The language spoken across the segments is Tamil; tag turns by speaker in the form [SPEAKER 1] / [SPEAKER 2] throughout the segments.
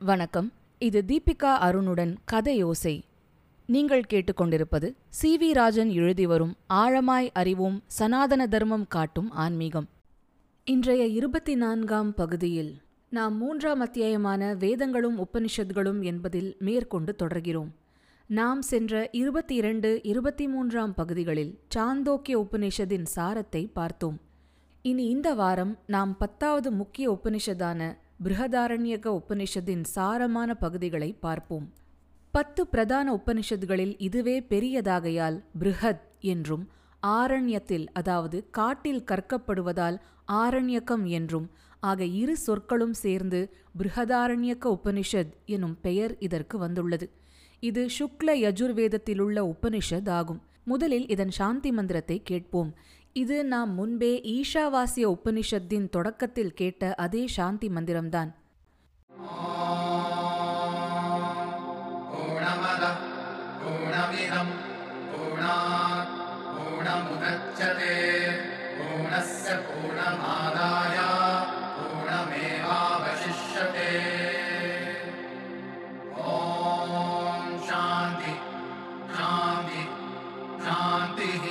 [SPEAKER 1] வணக்கம் இது தீபிகா அருணுடன் கதையோசை நீங்கள் கேட்டுக்கொண்டிருப்பது சி வி ராஜன் எழுதி வரும் ஆழமாய் அறிவோம் சனாதன தர்மம் காட்டும் ஆன்மீகம் இன்றைய இருபத்தி நான்காம் பகுதியில் நாம் மூன்றாம் அத்தியாயமான வேதங்களும் உபனிஷத்களும் என்பதில் மேற்கொண்டு தொடர்கிறோம் நாம் சென்ற இருபத்தி இரண்டு இருபத்தி மூன்றாம் பகுதிகளில் சாந்தோக்கிய உபனிஷத்தின் சாரத்தை பார்த்தோம் இனி இந்த வாரம் நாம் பத்தாவது முக்கிய உபனிஷதான பிருகதாரண்யக உபனிஷத்தின் சாரமான பகுதிகளை பார்ப்போம் பத்து பிரதான உபனிஷத்துகளில் இதுவே பெரியதாகையால் பிருஹத் என்றும் ஆரண்யத்தில் அதாவது காட்டில் கற்கப்படுவதால் ஆரண்யகம் என்றும் ஆக இரு சொற்களும் சேர்ந்து பிருகதாரண்யக்க உபனிஷத் எனும் பெயர் இதற்கு வந்துள்ளது இது சுக்ல யஜுர்வேதத்திலுள்ள உபனிஷத் ஆகும் முதலில் இதன் சாந்தி மந்திரத்தை கேட்போம் இது நாம் முன்பே ஈஷாவாசிய உபனிஷத்தின் தொடக்கத்தில் கேட்ட அதே சாந்தி மந்திரம்தான்
[SPEAKER 2] पूर्णमदः पूर्णमिदम् पूर्णात् पूर्णमुदच्यते पूर्णस्य पूर्णमादाय पूर्णमेवावशिष्यते ॐ शान्ति शान्ति शान्तिः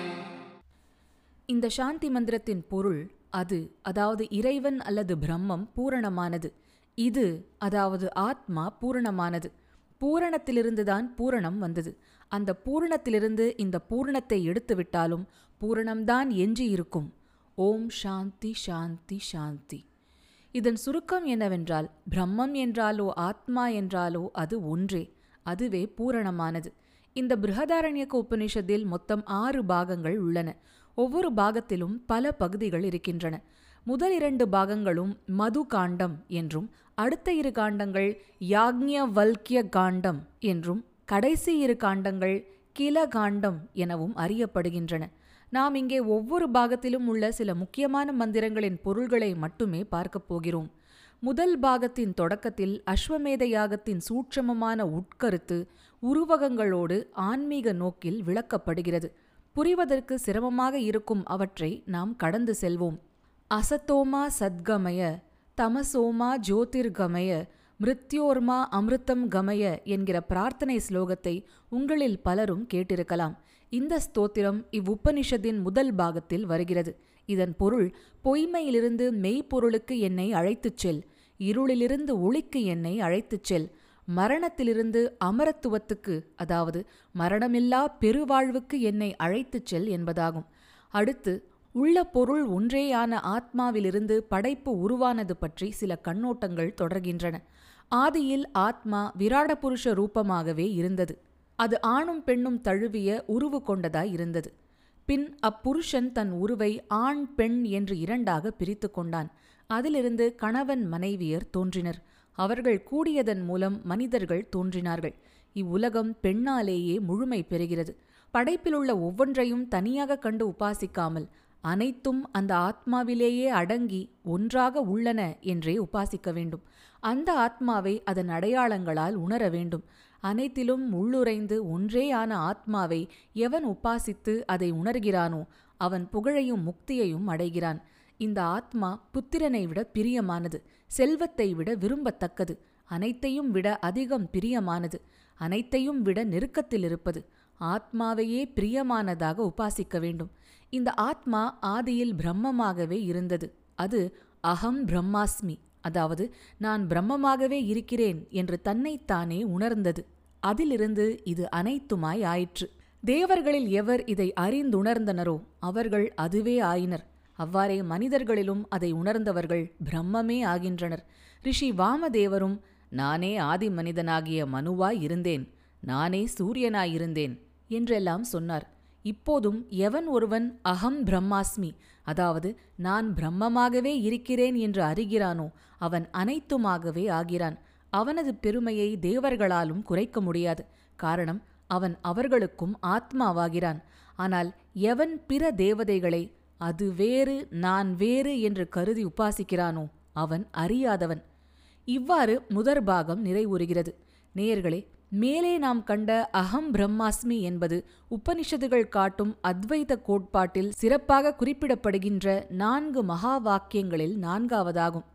[SPEAKER 1] இந்த சாந்தி மந்திரத்தின் பொருள் அது அதாவது இறைவன் அல்லது பிரம்மம் பூரணமானது இது அதாவது ஆத்மா பூரணமானது பூரணத்திலிருந்துதான் பூரணம் வந்தது அந்த பூரணத்திலிருந்து இந்த பூரணத்தை எடுத்துவிட்டாலும் பூரணம்தான் எஞ்சி இருக்கும் ஓம் சாந்தி சாந்தி சாந்தி இதன் சுருக்கம் என்னவென்றால் பிரம்மம் என்றாலோ ஆத்மா என்றாலோ அது ஒன்றே அதுவே பூரணமானது இந்த பிருகதாரண்யக்க உபனிஷத்தில் மொத்தம் ஆறு பாகங்கள் உள்ளன ஒவ்வொரு பாகத்திலும் பல பகுதிகள் இருக்கின்றன முதல் இரண்டு பாகங்களும் மது காண்டம் என்றும் அடுத்த இரு காண்டங்கள் யாக்ஞவல்கிய காண்டம் என்றும் கடைசி இரு காண்டங்கள் கில காண்டம் எனவும் அறியப்படுகின்றன நாம் இங்கே ஒவ்வொரு பாகத்திலும் உள்ள சில முக்கியமான மந்திரங்களின் பொருள்களை மட்டுமே பார்க்கப் போகிறோம் முதல் பாகத்தின் தொடக்கத்தில் அஸ்வமேத யாகத்தின் சூட்சமமான உட்கருத்து உருவகங்களோடு ஆன்மீக நோக்கில் விளக்கப்படுகிறது புரிவதற்கு சிரமமாக இருக்கும் அவற்றை நாம் கடந்து செல்வோம் அசத்தோமா சத்கமய தமசோமா ஜோதிர்கமய மிருத்யோர்மா அமிர்தம் கமய என்கிற பிரார்த்தனை ஸ்லோகத்தை உங்களில் பலரும் கேட்டிருக்கலாம் இந்த ஸ்தோத்திரம் இவ்வுபனிஷத்தின் முதல் பாகத்தில் வருகிறது இதன் பொருள் பொய்மையிலிருந்து மெய்ப்பொருளுக்கு என்னை அழைத்துச் செல் இருளிலிருந்து ஒளிக்கு என்னை அழைத்துச் செல் மரணத்திலிருந்து அமரத்துவத்துக்கு அதாவது மரணமில்லா பெருவாழ்வுக்கு என்னை அழைத்துச் செல் என்பதாகும் அடுத்து உள்ள பொருள் ஒன்றேயான ஆத்மாவிலிருந்து படைப்பு உருவானது பற்றி சில கண்ணோட்டங்கள் தொடர்கின்றன ஆதியில் ஆத்மா விராட புருஷ ரூபமாகவே இருந்தது அது ஆணும் பெண்ணும் தழுவிய உருவு கொண்டதாய் இருந்தது பின் அப்புருஷன் தன் உருவை ஆண் பெண் என்று இரண்டாக பிரித்து கொண்டான் அதிலிருந்து கணவன் மனைவியர் தோன்றினர் அவர்கள் கூடியதன் மூலம் மனிதர்கள் தோன்றினார்கள் இவ்வுலகம் பெண்ணாலேயே முழுமை பெறுகிறது படைப்பிலுள்ள ஒவ்வொன்றையும் தனியாக கண்டு உபாசிக்காமல் அனைத்தும் அந்த ஆத்மாவிலேயே அடங்கி ஒன்றாக உள்ளன என்றே உபாசிக்க வேண்டும் அந்த ஆத்மாவை அதன் அடையாளங்களால் உணர வேண்டும் அனைத்திலும் உள்ளுரைந்து ஒன்றேயான ஆத்மாவை எவன் உபாசித்து அதை உணர்கிறானோ அவன் புகழையும் முக்தியையும் அடைகிறான் இந்த ஆத்மா புத்திரனை விட பிரியமானது செல்வத்தை விட விரும்பத்தக்கது அனைத்தையும் விட அதிகம் பிரியமானது அனைத்தையும் விட நெருக்கத்தில் இருப்பது ஆத்மாவையே பிரியமானதாக உபாசிக்க வேண்டும் இந்த ஆத்மா ஆதியில் பிரம்மமாகவே இருந்தது அது அகம் பிரம்மாஸ்மி அதாவது நான் பிரம்மமாகவே இருக்கிறேன் என்று தன்னைத்தானே உணர்ந்தது அதிலிருந்து இது அனைத்துமாய் ஆயிற்று தேவர்களில் எவர் இதை அறிந்துணர்ந்தனரோ அவர்கள் அதுவே ஆயினர் அவ்வாறே மனிதர்களிலும் அதை உணர்ந்தவர்கள் பிரம்மமே ஆகின்றனர் ரிஷி வாமதேவரும் நானே ஆதி மனிதனாகிய மனுவாய் இருந்தேன் நானே சூரியனாயிருந்தேன் என்றெல்லாம் சொன்னார் இப்போதும் எவன் ஒருவன் அகம் பிரம்மாஸ்மி அதாவது நான் பிரம்மமாகவே இருக்கிறேன் என்று அறிகிறானோ அவன் அனைத்துமாகவே ஆகிறான் அவனது பெருமையை தேவர்களாலும் குறைக்க முடியாது காரணம் அவன் அவர்களுக்கும் ஆத்மாவாகிறான் ஆனால் எவன் பிற தேவதைகளை அது வேறு நான் வேறு என்று கருதி உபாசிக்கிறானோ அவன் அறியாதவன் இவ்வாறு முதற் பாகம் நிறைவுறுகிறது நேயர்களே மேலே நாம் கண்ட அகம் பிரம்மாஸ்மி என்பது உபனிஷதுகள் காட்டும் அத்வைத கோட்பாட்டில் சிறப்பாக குறிப்பிடப்படுகின்ற நான்கு மகா வாக்கியங்களில் நான்காவதாகும்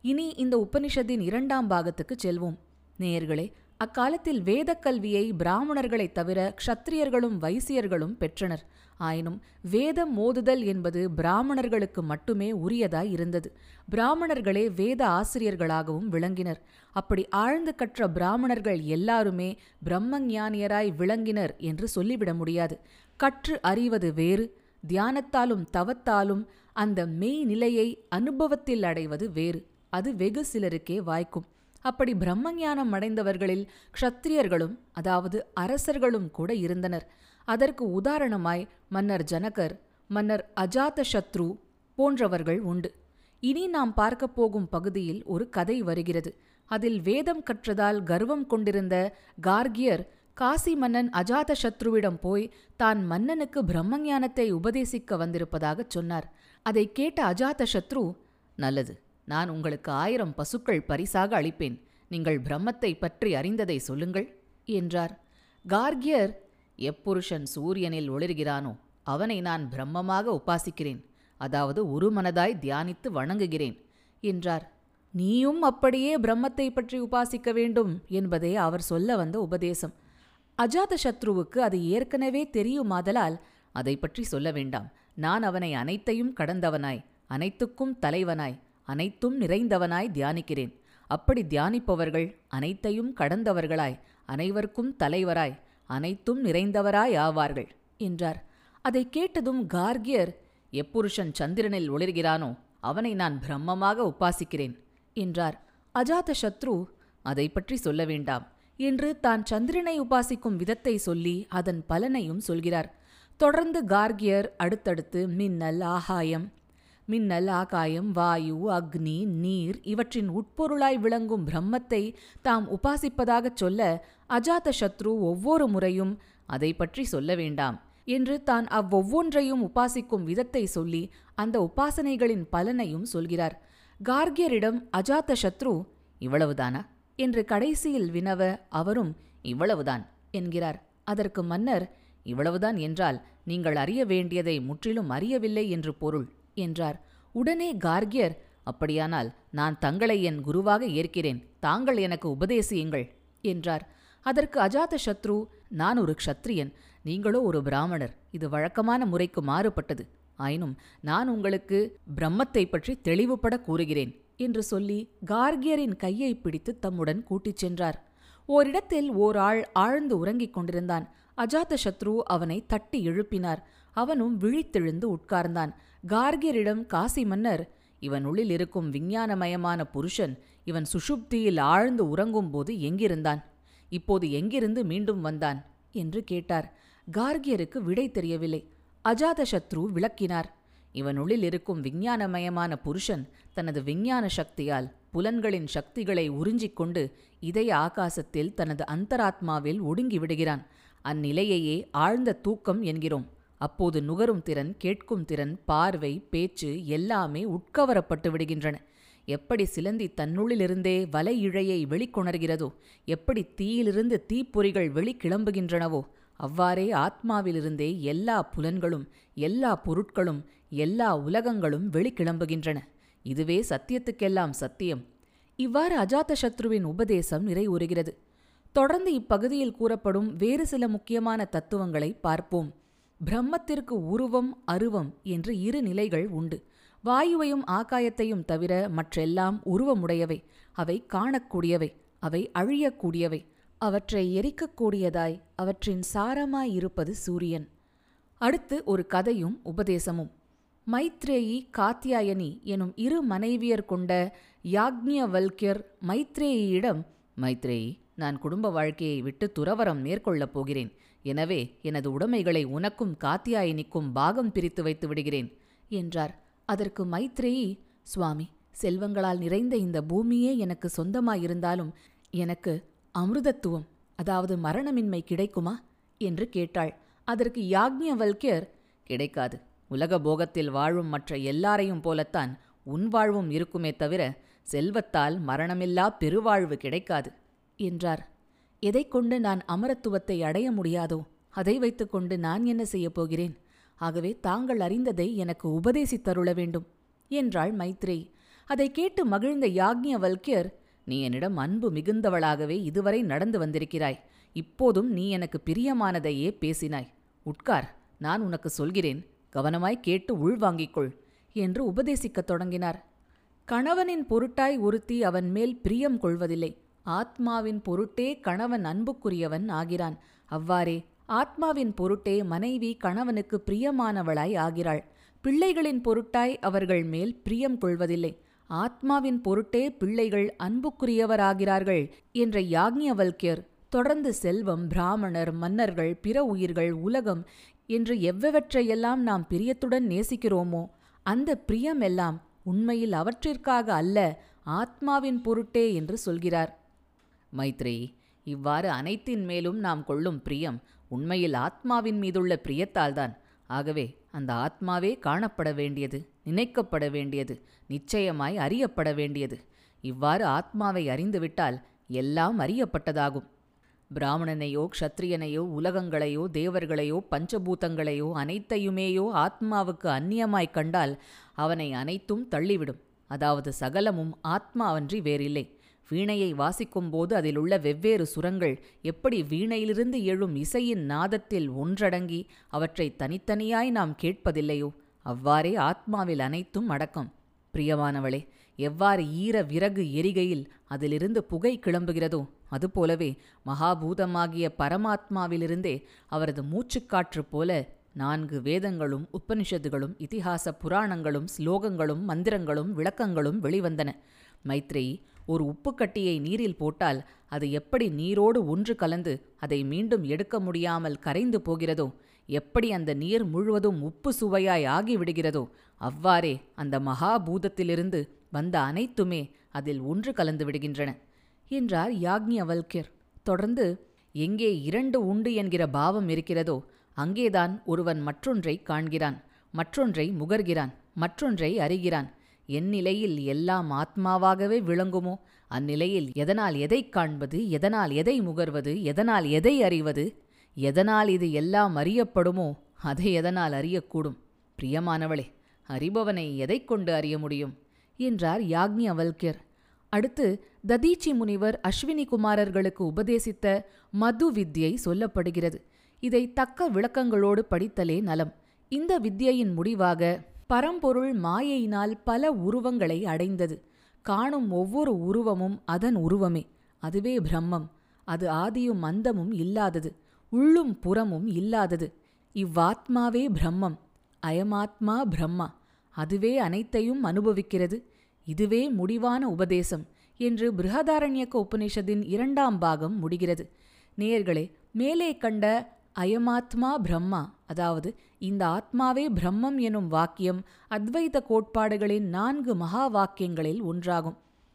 [SPEAKER 1] இனி இந்த உபனிஷத்தின் இரண்டாம் பாகத்துக்கு செல்வோம் நேயர்களே அக்காலத்தில் வேதக் கல்வியை பிராமணர்களைத் தவிர க்ஷத்திரியர்களும் வைசியர்களும் பெற்றனர் ஆயினும் வேதம் மோதுதல் என்பது பிராமணர்களுக்கு மட்டுமே உரியதாய் இருந்தது பிராமணர்களே வேத ஆசிரியர்களாகவும் விளங்கினர் அப்படி ஆழ்ந்து கற்ற பிராமணர்கள் எல்லாருமே பிரம்மஞானியராய் விளங்கினர் என்று சொல்லிவிட முடியாது கற்று அறிவது வேறு தியானத்தாலும் தவத்தாலும் அந்த மெய் நிலையை அனுபவத்தில் அடைவது வேறு அது வெகு சிலருக்கே வாய்க்கும் அப்படி பிரம்மஞானம் அடைந்தவர்களில் க்ஷத்திரியர்களும் அதாவது அரசர்களும் கூட இருந்தனர் அதற்கு உதாரணமாய் மன்னர் ஜனகர் மன்னர் அஜாத சத்ரு போன்றவர்கள் உண்டு இனி நாம் பார்க்கப் போகும் பகுதியில் ஒரு கதை வருகிறது அதில் வேதம் கற்றதால் கர்வம் கொண்டிருந்த கார்கியர் காசி மன்னன் அஜாத சத்ருவிடம் போய் தான் மன்னனுக்கு பிரம்மஞானத்தை உபதேசிக்க வந்திருப்பதாகச் சொன்னார் அதை கேட்ட அஜாத சத்ரு நல்லது நான் உங்களுக்கு ஆயிரம் பசுக்கள் பரிசாக அளிப்பேன் நீங்கள் பிரம்மத்தை பற்றி அறிந்ததை சொல்லுங்கள் என்றார் கார்கியர் எப்புருஷன் சூரியனில் ஒளிர்கிறானோ அவனை நான் பிரம்மமாக உபாசிக்கிறேன் அதாவது ஒரு மனதாய் தியானித்து வணங்குகிறேன் என்றார் நீயும் அப்படியே பிரம்மத்தை பற்றி உபாசிக்க வேண்டும் என்பதே அவர் சொல்ல வந்த உபதேசம் அஜாத சத்ருவுக்கு அது ஏற்கனவே தெரியுமாதலால் அதை பற்றி சொல்ல வேண்டாம் நான் அவனை அனைத்தையும் கடந்தவனாய் அனைத்துக்கும் தலைவனாய் அனைத்தும் நிறைந்தவனாய் தியானிக்கிறேன் அப்படி தியானிப்பவர்கள் அனைத்தையும் கடந்தவர்களாய் அனைவருக்கும் தலைவராய் அனைத்தும் நிறைந்தவராய் ஆவார்கள் என்றார் அதை கேட்டதும் கார்கியர் எப்புருஷன் சந்திரனில் ஒளிர்கிறானோ அவனை நான் பிரம்மமாக உபாசிக்கிறேன் என்றார் அஜாத சத்ரு அதை பற்றி சொல்ல வேண்டாம் என்று தான் சந்திரனை உபாசிக்கும் விதத்தை சொல்லி அதன் பலனையும் சொல்கிறார் தொடர்ந்து கார்கியர் அடுத்தடுத்து மின்னல் ஆகாயம் மின்னல் ஆகாயம் வாயு அக்னி நீர் இவற்றின் உட்பொருளாய் விளங்கும் பிரம்மத்தை தாம் உபாசிப்பதாகச் சொல்ல அஜாத சத்ரு ஒவ்வொரு முறையும் அதை பற்றி சொல்ல வேண்டாம் என்று தான் அவ்வொவ்வொன்றையும் உபாசிக்கும் விதத்தை சொல்லி அந்த உபாசனைகளின் பலனையும் சொல்கிறார் கார்கியரிடம் அஜாத சத்ரு இவ்வளவுதானா என்று கடைசியில் வினவ அவரும் இவ்வளவுதான் என்கிறார் அதற்கு மன்னர் இவ்வளவுதான் என்றால் நீங்கள் அறிய வேண்டியதை முற்றிலும் அறியவில்லை என்று பொருள் என்றார் உடனே கார்கியர் அப்படியானால் நான் தங்களை என் குருவாக ஏற்கிறேன் தாங்கள் எனக்கு உபதேசியுங்கள் என்றார் அதற்கு அஜாத சத்ரு நான் ஒரு க்ஷத்ரியன் நீங்களோ ஒரு பிராமணர் இது வழக்கமான முறைக்கு மாறுபட்டது ஆயினும் நான் உங்களுக்கு பிரம்மத்தை பற்றி தெளிவுபட கூறுகிறேன் என்று சொல்லி கார்கியரின் கையை பிடித்து தம்முடன் கூட்டிச் சென்றார் ஓரிடத்தில் ஓர் ஆள் ஆழ்ந்து உறங்கிக் கொண்டிருந்தான் அஜாத சத்ரு அவனை தட்டி எழுப்பினார் அவனும் விழித்தெழுந்து உட்கார்ந்தான் கார்கியரிடம் காசி மன்னர் இவன் உள்ளில் இருக்கும் விஞ்ஞானமயமான புருஷன் இவன் சுஷுப்தியில் ஆழ்ந்து உறங்கும்போது எங்கிருந்தான் இப்போது எங்கிருந்து மீண்டும் வந்தான் என்று கேட்டார் கார்கியருக்கு விடை தெரியவில்லை அஜாத சத்ரு விளக்கினார் இவனுள்ளில் இருக்கும் விஞ்ஞானமயமான புருஷன் தனது விஞ்ஞான சக்தியால் புலன்களின் சக்திகளை உறிஞ்சிக் கொண்டு இதய ஆகாசத்தில் தனது அந்தராத்மாவில் ஒடுங்கி விடுகிறான் அந்நிலையையே ஆழ்ந்த தூக்கம் என்கிறோம் அப்போது நுகரும் திறன் கேட்கும் திறன் பார்வை பேச்சு எல்லாமே உட்கவரப்பட்டு விடுகின்றன எப்படி சிலந்தி தன்னுள்ளிலிருந்தே வலை இழையை வெளிக்கொணர்கிறதோ எப்படி தீயிலிருந்து தீப்பொறிகள் வெளிக்கிளம்புகின்றனவோ அவ்வாறே ஆத்மாவிலிருந்தே எல்லா புலன்களும் எல்லா பொருட்களும் எல்லா உலகங்களும் வெளிக்கிளம்புகின்றன இதுவே சத்தியத்துக்கெல்லாம் சத்தியம் இவ்வாறு அஜாத சத்ருவின் உபதேசம் நிறைவுறுகிறது தொடர்ந்து இப்பகுதியில் கூறப்படும் வேறு சில முக்கியமான தத்துவங்களை பார்ப்போம் பிரம்மத்திற்கு உருவம் அருவம் என்று இரு நிலைகள் உண்டு வாயுவையும் ஆகாயத்தையும் தவிர மற்றெல்லாம் உருவமுடையவை அவை காணக்கூடியவை அவை அழியக்கூடியவை அவற்றை எரிக்கக்கூடியதாய் அவற்றின் சாரமாய் இருப்பது சூரியன் அடுத்து ஒரு கதையும் உபதேசமும் மைத்ரேயி காத்தியாயனி எனும் இரு மனைவியர் கொண்ட யாக்ஞவல்கியர் மைத்ரேயியிடம் மைத்ரேயி நான் குடும்ப வாழ்க்கையை விட்டு துறவரம் மேற்கொள்ளப் போகிறேன் எனவே எனது உடைமைகளை உனக்கும் காத்தியாயினிக்கும் பாகம் பிரித்து வைத்து விடுகிறேன் என்றார் அதற்கு மைத்ரேயி சுவாமி செல்வங்களால் நிறைந்த இந்த பூமியே எனக்கு சொந்தமாயிருந்தாலும் எனக்கு அமிர்தத்துவம் அதாவது மரணமின்மை கிடைக்குமா என்று கேட்டாள் அதற்கு யாக்ஞவல்கியர் கிடைக்காது உலக போகத்தில் வாழும் மற்ற எல்லாரையும் போலத்தான் உன் வாழ்வும் இருக்குமே தவிர செல்வத்தால் மரணமில்லா பெருவாழ்வு கிடைக்காது என்றார் எதைக் கொண்டு நான் அமரத்துவத்தை அடைய முடியாதோ அதை வைத்துக்கொண்டு நான் என்ன செய்யப் போகிறேன் ஆகவே தாங்கள் அறிந்ததை எனக்கு உபதேசித்தருள வேண்டும் என்றாள் மைத்ரேயி அதை கேட்டு மகிழ்ந்த யாக்ஞவல்கியர் நீ என்னிடம் அன்பு மிகுந்தவளாகவே இதுவரை நடந்து வந்திருக்கிறாய் இப்போதும் நீ எனக்கு பிரியமானதையே பேசினாய் உட்கார் நான் உனக்கு சொல்கிறேன் கவனமாய் கேட்டு உள்வாங்கிக் கொள் என்று உபதேசிக்கத் தொடங்கினார் கணவனின் பொருட்டாய் ஒருத்தி அவன் மேல் பிரியம் கொள்வதில்லை ஆத்மாவின் பொருட்டே கணவன் அன்புக்குரியவன் ஆகிறான் அவ்வாறே ஆத்மாவின் பொருட்டே மனைவி கணவனுக்கு பிரியமானவளாய் ஆகிறாள் பிள்ளைகளின் பொருட்டாய் அவர்கள் மேல் பிரியம் கொள்வதில்லை ஆத்மாவின் பொருட்டே பிள்ளைகள் அன்புக்குரியவராகிறார்கள் என்ற யாக்ஞவல்கியர் தொடர்ந்து செல்வம் பிராமணர் மன்னர்கள் பிற உயிர்கள் உலகம் என்று எவ்வவற்றையெல்லாம் நாம் பிரியத்துடன் நேசிக்கிறோமோ அந்த பிரியமெல்லாம் உண்மையில் அவற்றிற்காக அல்ல ஆத்மாவின் பொருட்டே என்று சொல்கிறார் மைத்ரேயி இவ்வாறு அனைத்தின் மேலும் நாம் கொள்ளும் பிரியம் உண்மையில் ஆத்மாவின் மீதுள்ள பிரியத்தால்தான் ஆகவே அந்த ஆத்மாவே காணப்பட வேண்டியது நினைக்கப்பட வேண்டியது நிச்சயமாய் அறியப்பட வேண்டியது இவ்வாறு ஆத்மாவை அறிந்துவிட்டால் எல்லாம் அறியப்பட்டதாகும் பிராமணனையோ க்ஷத்திரியனையோ உலகங்களையோ தேவர்களையோ பஞ்சபூதங்களையோ அனைத்தையுமேயோ ஆத்மாவுக்கு அந்நியமாய்க் கண்டால் அவனை அனைத்தும் தள்ளிவிடும் அதாவது சகலமும் ஆத்மாவன்றி வேறில்லை வீணையை வாசிக்கும்போது அதிலுள்ள வெவ்வேறு சுரங்கள் எப்படி வீணையிலிருந்து எழும் இசையின் நாதத்தில் ஒன்றடங்கி அவற்றை தனித்தனியாய் நாம் கேட்பதில்லையோ அவ்வாறே ஆத்மாவில் அனைத்தும் அடக்கம் பிரியமானவளே எவ்வாறு ஈர விறகு எரிகையில் அதிலிருந்து புகை கிளம்புகிறதோ அதுபோலவே மகாபூதமாகிய பரமாத்மாவிலிருந்தே அவரது மூச்சுக்காற்று போல நான்கு வேதங்களும் உபனிஷத்துகளும் இதிகாச புராணங்களும் ஸ்லோகங்களும் மந்திரங்களும் விளக்கங்களும் வெளிவந்தன மைத்ரேயி ஒரு உப்புக்கட்டியை நீரில் போட்டால் அது எப்படி நீரோடு ஒன்று கலந்து அதை மீண்டும் எடுக்க முடியாமல் கரைந்து போகிறதோ எப்படி அந்த நீர் முழுவதும் உப்பு சுவையாய் ஆகிவிடுகிறதோ அவ்வாறே அந்த மகாபூதத்திலிருந்து வந்த அனைத்துமே அதில் ஒன்று கலந்து விடுகின்றன என்றார் யாக்ஞவல்கியர் தொடர்ந்து எங்கே இரண்டு உண்டு என்கிற பாவம் இருக்கிறதோ அங்கேதான் ஒருவன் மற்றொன்றை காண்கிறான் மற்றொன்றை முகர்கிறான் மற்றொன்றை அறிகிறான் என் நிலையில் எல்லாம் ஆத்மாவாகவே விளங்குமோ அந்நிலையில் எதனால் எதைக் காண்பது எதனால் எதை முகர்வது எதனால் எதை அறிவது எதனால் இது எல்லாம் அறியப்படுமோ அதை எதனால் அறியக்கூடும் பிரியமானவளே அறிபவனை எதைக் கொண்டு அறிய முடியும் என்றார் யாக்ஞவல்கியர் அடுத்து ததீச்சி முனிவர் அஸ்வினி குமாரர்களுக்கு உபதேசித்த மது வித்யை சொல்லப்படுகிறது இதை தக்க விளக்கங்களோடு படித்தலே நலம் இந்த வித்யையின் முடிவாக பரம்பொருள் மாயையினால் பல உருவங்களை அடைந்தது காணும் ஒவ்வொரு உருவமும் அதன் உருவமே அதுவே பிரம்மம் அது ஆதியும் அந்தமும் இல்லாதது உள்ளும் புறமும் இல்லாதது இவ்வாத்மாவே பிரம்மம் அயமாத்மா பிரம்மா அதுவே அனைத்தையும் அனுபவிக்கிறது இதுவே முடிவான உபதேசம் என்று பிருகதாரண்யக்க உபநிஷத்தின் இரண்டாம் பாகம் முடிகிறது நேயர்களே மேலே கண்ட அயமாத்மா பிரம்மா அதாவது இந்த ஆத்மாவே பிரம்மம் எனும் வாக்கியம் அத்வைத கோட்பாடுகளின் நான்கு மகா வாக்கியங்களில் ஒன்றாகும்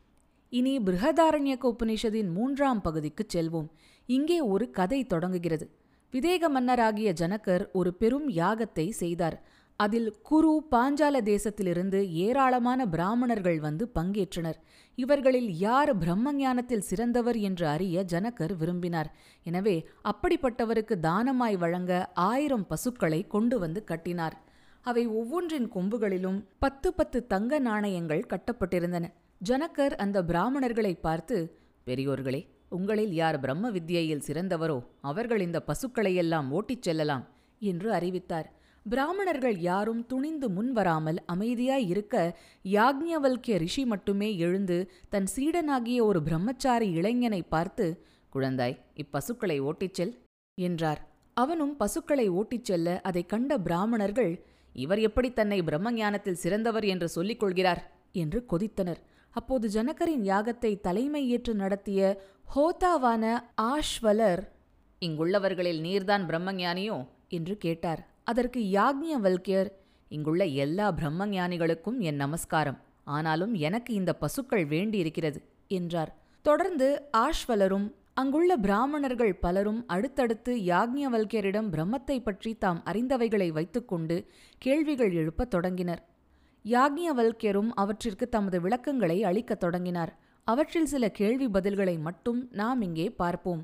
[SPEAKER 1] இனி பிருகதாரண்யக்க உபநிஷத்தின் மூன்றாம் பகுதிக்குச் செல்வோம் இங்கே ஒரு கதை தொடங்குகிறது விதேக மன்னராகிய ஜனகர் ஒரு பெரும் யாகத்தை செய்தார் அதில் குரு பாஞ்சால தேசத்திலிருந்து ஏராளமான பிராமணர்கள் வந்து பங்கேற்றனர் இவர்களில் யார் பிரம்ம ஞானத்தில் சிறந்தவர் என்று அறிய ஜனகர் விரும்பினார் எனவே அப்படிப்பட்டவருக்கு தானமாய் வழங்க ஆயிரம் பசுக்களை கொண்டு வந்து கட்டினார் அவை ஒவ்வொன்றின் கொம்புகளிலும் பத்து பத்து தங்க நாணயங்கள் கட்டப்பட்டிருந்தன ஜனகர் அந்த பிராமணர்களை பார்த்து பெரியோர்களே உங்களில் யார் பிரம்ம வித்யையில் சிறந்தவரோ அவர்கள் இந்த பசுக்களையெல்லாம் ஓட்டிச் செல்லலாம் என்று அறிவித்தார் பிராமணர்கள் யாரும் துணிந்து முன்வராமல் அமைதியாய் இருக்க யாக்ஞவல்கிய ரிஷி மட்டுமே எழுந்து தன் சீடனாகிய ஒரு பிரம்மச்சாரி இளைஞனை பார்த்து குழந்தாய் இப்பசுக்களை ஓட்டிச் செல் என்றார் அவனும் பசுக்களை ஓட்டிச் செல்ல அதைக் கண்ட பிராமணர்கள் இவர் எப்படி தன்னை பிரம்ம ஞானத்தில் சிறந்தவர் என்று சொல்லிக் கொள்கிறார் என்று கொதித்தனர் அப்போது ஜனகரின் யாகத்தை தலைமை ஏற்று நடத்திய ஹோதாவான ஆஷ்வலர் இங்குள்ளவர்களில் நீர்தான் பிரம்மஞானியோ என்று கேட்டார் அதற்கு யாக்ஞவல்கியர் இங்குள்ள எல்லா பிரம்மஞானிகளுக்கும் என் நமஸ்காரம் ஆனாலும் எனக்கு இந்த பசுக்கள் வேண்டியிருக்கிறது என்றார் தொடர்ந்து ஆஷ்வலரும் அங்குள்ள பிராமணர்கள் பலரும் அடுத்தடுத்து யாக்ஞவல்கியரிடம் பிரம்மத்தை பற்றி தாம் அறிந்தவைகளை வைத்துக்கொண்டு கேள்விகள் எழுப்பத் தொடங்கினர் யாக்ஞவல்கியரும் அவற்றிற்கு தமது விளக்கங்களை அளிக்கத் தொடங்கினார் அவற்றில் சில கேள்வி பதில்களை மட்டும் நாம் இங்கே பார்ப்போம்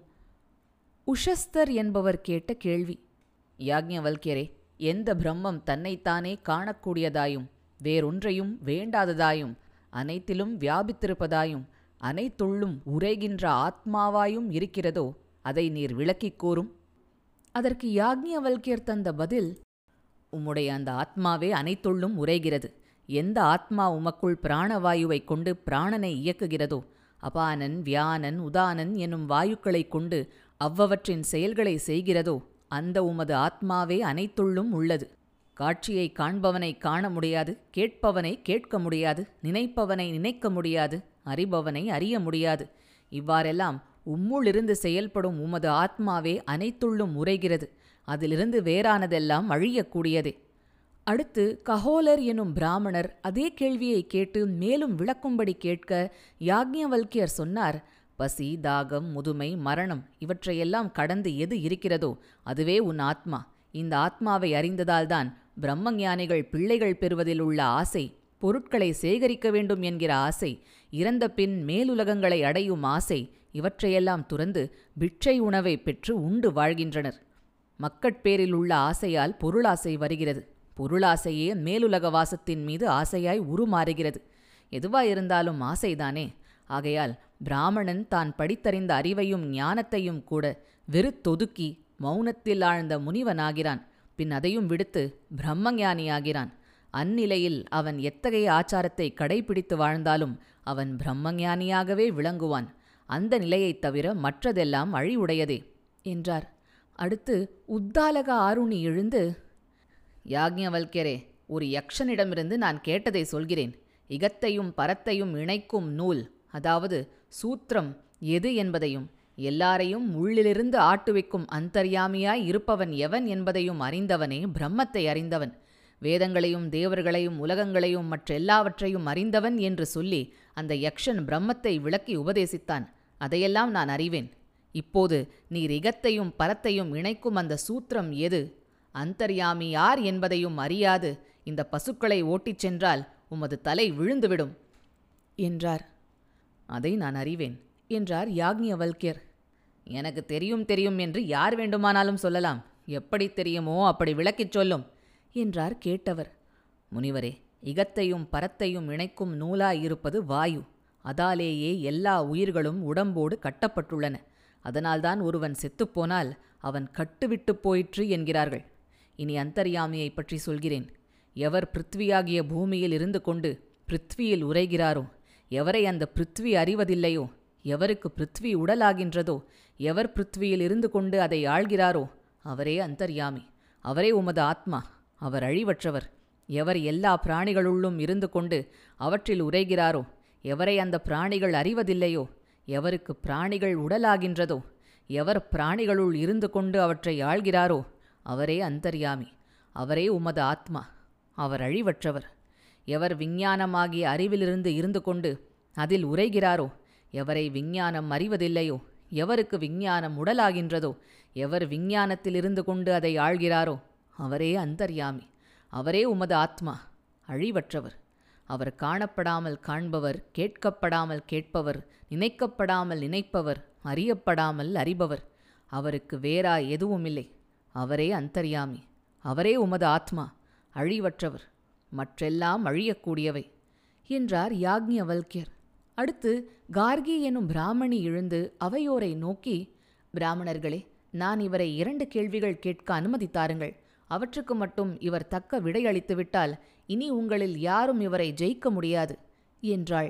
[SPEAKER 1] உஷஸ்தர் என்பவர் கேட்ட கேள்வி யாக்ஞவல்கியரே எந்த பிரம்மம் தன்னைத்தானே காணக்கூடியதாயும் வேறொன்றையும் வேண்டாததாயும் அனைத்திலும் வியாபித்திருப்பதாயும் அனைத்துள்ளும் உரைகின்ற ஆத்மாவாயும் இருக்கிறதோ அதை நீர் விளக்கிக் கூறும் அதற்கு யாக்ஞவல்கியர் தந்த பதில் உம்முடைய அந்த ஆத்மாவே அனைத்துள்ளும் உரைகிறது எந்த ஆத்மா உமக்குள் பிராணவாயுவைக் கொண்டு பிராணனை இயக்குகிறதோ அபானன் வியானன் உதானன் என்னும் வாயுக்களைக் கொண்டு அவ்வவற்றின் செயல்களை செய்கிறதோ அந்த உமது ஆத்மாவே அனைத்துள்ளும் உள்ளது காட்சியை காண்பவனை காண முடியாது கேட்பவனை கேட்க முடியாது நினைப்பவனை நினைக்க முடியாது அறிபவனை அறிய முடியாது இவ்வாறெல்லாம் உம்முளிருந்து செயல்படும் உமது ஆத்மாவே அனைத்துள்ளும் உரைகிறது அதிலிருந்து வேறானதெல்லாம் அழியக்கூடியதே அடுத்து கஹோலர் எனும் பிராமணர் அதே கேள்வியை கேட்டு மேலும் விளக்கும்படி கேட்க யாக்ஞவல்கியர் சொன்னார் பசி தாகம் முதுமை மரணம் இவற்றையெல்லாம் கடந்து எது இருக்கிறதோ அதுவே உன் ஆத்மா இந்த ஆத்மாவை அறிந்ததால்தான் பிரம்மஞானிகள் பிள்ளைகள் பெறுவதில் உள்ள ஆசை பொருட்களை சேகரிக்க வேண்டும் என்கிற ஆசை இறந்த பின் மேலுலகங்களை அடையும் ஆசை இவற்றையெல்லாம் துறந்து பிட்சை உணவை பெற்று உண்டு வாழ்கின்றனர் மக்கட்பேரில் உள்ள ஆசையால் பொருளாசை வருகிறது பொருளாசையே மேலுலக வாசத்தின் மீது ஆசையாய் உருமாறுகிறது எதுவாயிருந்தாலும் ஆசைதானே ஆகையால் பிராமணன் தான் படித்தறிந்த அறிவையும் ஞானத்தையும் கூட வெறுத்தொதுக்கி மௌனத்தில் ஆழ்ந்த முனிவனாகிறான் பின் அதையும் விடுத்து பிரம்மஞானியாகிறான் அந்நிலையில் அவன் எத்தகைய ஆச்சாரத்தை கடைபிடித்து வாழ்ந்தாலும் அவன் பிரம்மஞானியாகவே விளங்குவான் அந்த நிலையைத் தவிர மற்றதெல்லாம் அழிவுடையதே என்றார் அடுத்து உத்தாலக ஆருணி எழுந்து யாக்ஞவல்யரே ஒரு யக்ஷனிடமிருந்து நான் கேட்டதை சொல்கிறேன் இகத்தையும் பரத்தையும் இணைக்கும் நூல் அதாவது சூத்திரம் எது என்பதையும் எல்லாரையும் உள்ளிலிருந்து ஆட்டுவிக்கும் அந்தர்யாமியாய் இருப்பவன் எவன் என்பதையும் அறிந்தவனே பிரம்மத்தை அறிந்தவன் வேதங்களையும் தேவர்களையும் உலகங்களையும் மற்றெல்லாவற்றையும் அறிந்தவன் என்று சொல்லி அந்த யக்ஷன் பிரம்மத்தை விளக்கி உபதேசித்தான் அதையெல்லாம் நான் அறிவேன் இப்போது நீர் இகத்தையும் பரத்தையும் இணைக்கும் அந்த சூத்திரம் எது அந்தர்யாமி யார் என்பதையும் அறியாது இந்த பசுக்களை ஓட்டிச் சென்றால் உமது தலை விழுந்துவிடும் என்றார் அதை நான் அறிவேன் என்றார் யாக்ஞவல்கியர் எனக்கு தெரியும் தெரியும் என்று யார் வேண்டுமானாலும் சொல்லலாம் எப்படி தெரியுமோ அப்படி விளக்கிச் சொல்லும் என்றார் கேட்டவர் முனிவரே இகத்தையும் பரத்தையும் இணைக்கும் நூலாயிருப்பது வாயு அதாலேயே எல்லா உயிர்களும் உடம்போடு கட்டப்பட்டுள்ளன அதனால்தான் ஒருவன் செத்துப்போனால் அவன் கட்டுவிட்டுப் போயிற்று என்கிறார்கள் இனி அந்தர்யாமியைப் பற்றி சொல்கிறேன் எவர் பிருத்வியாகிய பூமியில் இருந்து கொண்டு பிருத்வியில் உரைகிறாரோ எவரை அந்த பிருத்வி அறிவதில்லையோ எவருக்கு பிருத்வி உடலாகின்றதோ எவர் பிருத்வியில் இருந்து கொண்டு அதை ஆள்கிறாரோ அவரே அந்தர்யாமி அவரே உமது ஆத்மா அவர் அழிவற்றவர் எவர் எல்லா பிராணிகளுள்ளும் இருந்து கொண்டு அவற்றில் உரைகிறாரோ எவரை அந்த பிராணிகள் அறிவதில்லையோ எவருக்கு பிராணிகள் உடலாகின்றதோ எவர் பிராணிகளுள் இருந்து கொண்டு அவற்றை ஆள்கிறாரோ அவரே அந்தர்யாமி அவரே உமது ஆத்மா அவர் அழிவற்றவர் எவர் விஞ்ஞானமாகிய அறிவிலிருந்து இருந்து கொண்டு அதில் உரைகிறாரோ எவரை விஞ்ஞானம் அறிவதில்லையோ எவருக்கு விஞ்ஞானம் உடலாகின்றதோ எவர் விஞ்ஞானத்தில் இருந்து கொண்டு அதை ஆள்கிறாரோ அவரே அந்தர்யாமி அவரே உமது ஆத்மா அழிவற்றவர் அவர் காணப்படாமல் காண்பவர் கேட்கப்படாமல் கேட்பவர் நினைக்கப்படாமல் நினைப்பவர் அறியப்படாமல் அறிபவர் அவருக்கு வேறா எதுவுமில்லை அவரே அந்தர்யாமி அவரே உமது ஆத்மா அழிவற்றவர் மற்றெல்லாம் அழியக்கூடியவை என்றார் யாக்ஞவல்கியர் அடுத்து கார்கி எனும் பிராமணி எழுந்து அவையோரை நோக்கி பிராமணர்களே நான் இவரை இரண்டு கேள்விகள் கேட்க அனுமதித்தாருங்கள் அவற்றுக்கு மட்டும் இவர் தக்க விடையளித்துவிட்டால் இனி உங்களில் யாரும் இவரை ஜெயிக்க முடியாது என்றாள்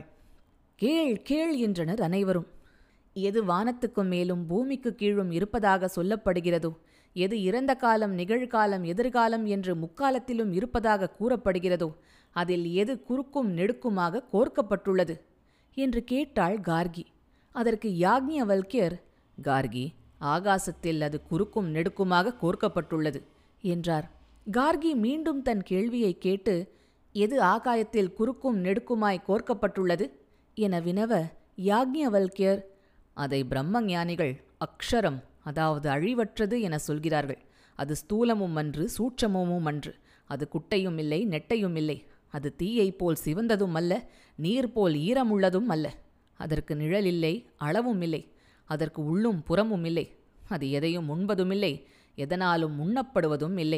[SPEAKER 1] கேள் கேள் என்றனர் அனைவரும் எது வானத்துக்கு மேலும் பூமிக்கு கீழும் இருப்பதாக சொல்லப்படுகிறதோ எது இறந்த காலம் நிகழ்காலம் எதிர்காலம் என்று முக்காலத்திலும் இருப்பதாக கூறப்படுகிறதோ அதில் எது குறுக்கும் நெடுக்குமாக கோர்க்கப்பட்டுள்ளது என்று கேட்டாள் கார்கி அதற்கு யாக்ஞவல்கியர் கார்கி ஆகாசத்தில் அது குறுக்கும் நெடுக்குமாக கோர்க்கப்பட்டுள்ளது என்றார் கார்கி மீண்டும் தன் கேள்வியை கேட்டு எது ஆகாயத்தில் குறுக்கும் நெடுக்குமாய் கோர்க்கப்பட்டுள்ளது என வினவ யாக்ஞவல்கியர் அதை பிரம்ம ஞானிகள் அக்ஷரம் அதாவது அழிவற்றது என சொல்கிறார்கள் அது ஸ்தூலமும் அன்று சூட்சமும் அன்று அது குட்டையும் இல்லை நெட்டையும் இல்லை அது தீயைப் போல் சிவந்ததும் அல்ல நீர் போல் ஈரமுள்ளதும் அல்ல அதற்கு நிழல் இல்லை அளவும் இல்லை அதற்கு உள்ளும் புறமும் இல்லை அது எதையும் உண்பதுமில்லை எதனாலும் உண்ணப்படுவதும் இல்லை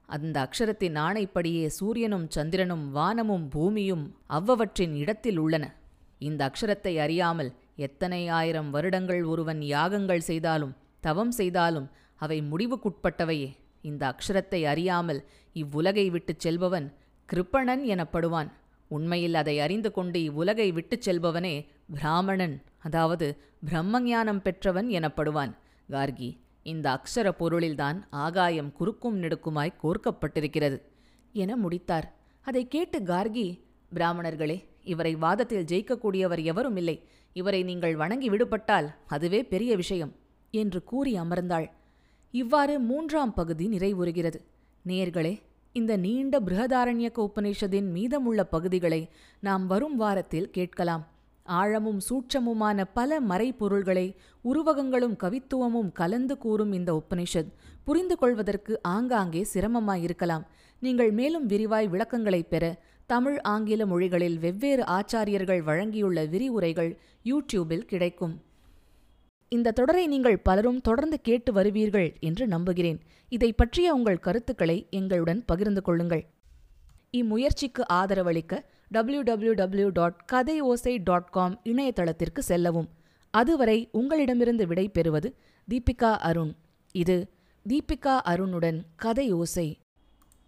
[SPEAKER 1] அந்த அக்ஷரத்தின் ஆணைப்படியே சூரியனும் சந்திரனும் வானமும் பூமியும் அவ்வவற்றின் இடத்தில் உள்ளன இந்த அக்ஷரத்தை அறியாமல் எத்தனை ஆயிரம் வருடங்கள் ஒருவன் யாகங்கள் செய்தாலும் தவம் செய்தாலும் அவை முடிவுக்குட்பட்டவையே இந்த அக்ஷரத்தை அறியாமல் இவ்வுலகை விட்டுச் செல்பவன் கிருப்பணன் எனப்படுவான் உண்மையில் அதை அறிந்து கொண்டு இவ்வுலகை விட்டுச் செல்பவனே பிராமணன் அதாவது பிரம்மஞானம் பெற்றவன் எனப்படுவான் கார்கி இந்த அக்ஷர பொருளில்தான் ஆகாயம் குறுக்கும் நெடுக்குமாய் கோர்க்கப்பட்டிருக்கிறது என முடித்தார் அதை கேட்டு கார்கி பிராமணர்களே இவரை வாதத்தில் ஜெயிக்கக்கூடியவர் எவரும் இல்லை இவரை நீங்கள் வணங்கி விடுபட்டால் அதுவே பெரிய விஷயம் என்று கூறி அமர்ந்தாள் இவ்வாறு மூன்றாம் பகுதி நிறைவுறுகிறது நேர்களே இந்த நீண்ட பிருகதாரண்யக உபநிஷதின் மீதமுள்ள பகுதிகளை நாம் வரும் வாரத்தில் கேட்கலாம் ஆழமும் சூட்சமுமான பல மறைபொருள்களை உருவகங்களும் கவித்துவமும் கலந்து கூறும் இந்த உபனிஷத் புரிந்து கொள்வதற்கு ஆங்காங்கே சிரமமாயிருக்கலாம் நீங்கள் மேலும் விரிவாய் விளக்கங்களைப் பெற தமிழ் ஆங்கில மொழிகளில் வெவ்வேறு ஆச்சாரியர்கள் வழங்கியுள்ள விரிவுரைகள் யூடியூபில் கிடைக்கும் இந்த தொடரை நீங்கள் பலரும் தொடர்ந்து கேட்டு வருவீர்கள் என்று நம்புகிறேன் இதை பற்றிய உங்கள் கருத்துக்களை எங்களுடன் பகிர்ந்து கொள்ளுங்கள் இம்முயற்சிக்கு ஆதரவளிக்க டபிள்யூ டபிள்யூ டபிள்யூ டாட் கதை ஓசை டாட் காம் இணையதளத்திற்கு செல்லவும் அதுவரை உங்களிடமிருந்து விடை பெறுவது தீபிகா அருண் இது தீபிகா அருணுடன் கதை ஓசை